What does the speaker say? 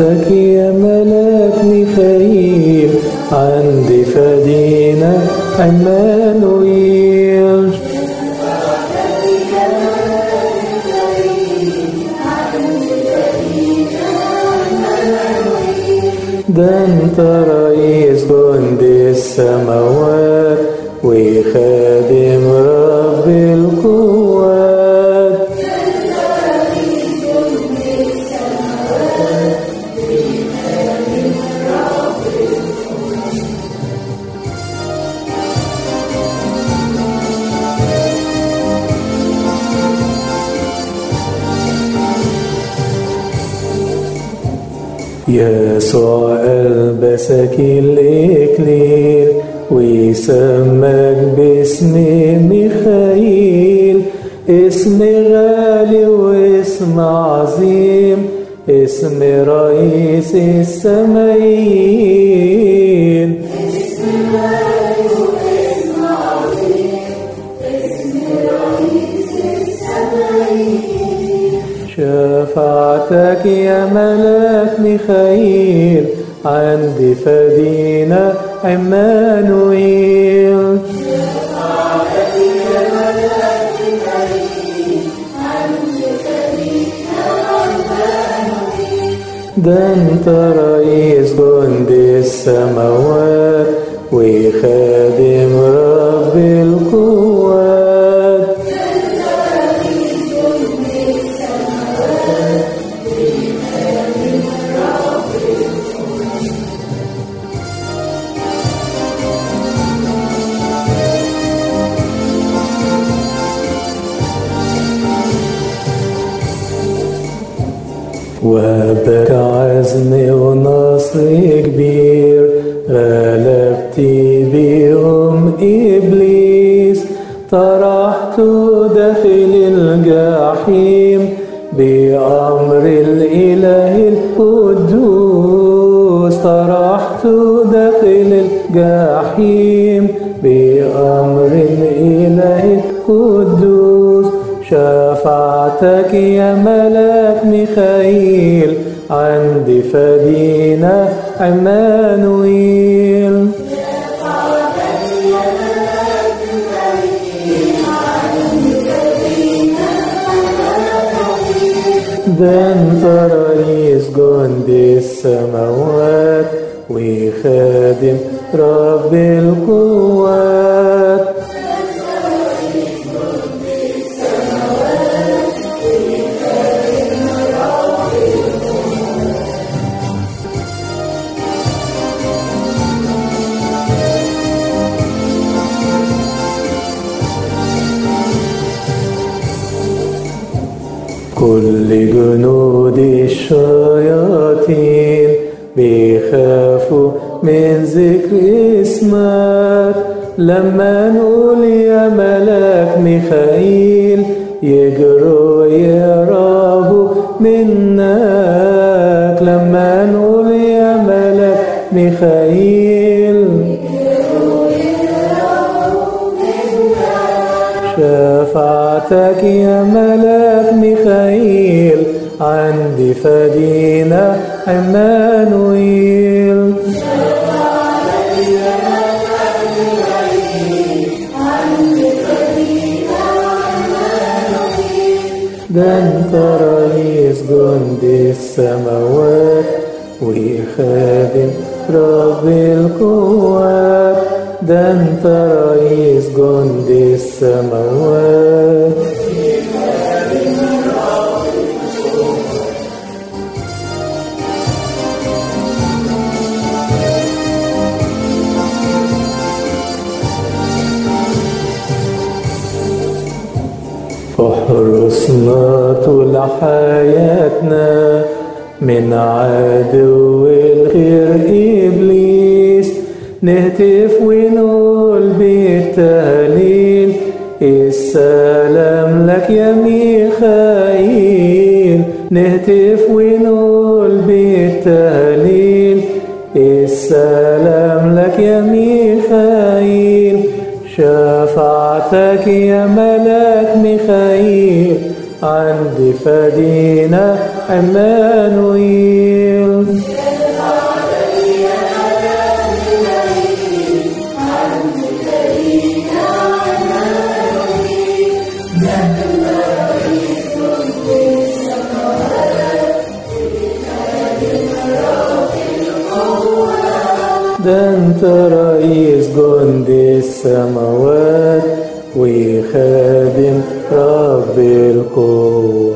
شفاعتك يا ملاك ميخائيل عند فدينا عمانويل ده انت رئيس جند السماوات وخادم رب القوات يسوع ألبسك الإكليل ويسمك باسم ميخائيل اسم غالي واسم عظيم اسم رئيس السمايين شفاعتك يا ملاك ميخائيل عند فدينا عمانويل ده انت رئيس جند السماوات وخادم رب القوات وهبك عزم ونصر كبير غلبت بيهم إبليس طرحت داخل الجحيم بأمر الإله القدوس طرحت داخل الجحيم بأمر الإله القدوس شفاعتك يا ملاك ميخائيل عند فدينا عمانويل ده انت رئيس جند السماوات وخادم رب القوات كل جنود الشياطين بيخافوا من ذكر اسمك لما نقول يا ملاك ميخائيل يجروا يهربوا منك لما نقول يا ملاك ميخائيل شفاعتك يا ملاك ميخائيل عند فدينا عمانويل ده انت رئيس جند السماوات وخادم رب القوات ده انت رئيس جند السماوات احرسنا طول حياتنا من عدو الخير إبليس نهتف ونقول بالتهليل السلام لك يا ميخائيل نهتف ونقول بالتهليل السلام لك يا ميخائيل شفاعتك يا ملاك ميخائيل عند فدينا عمانويل ده انت رئيس جند السماوات وخادم رب القوة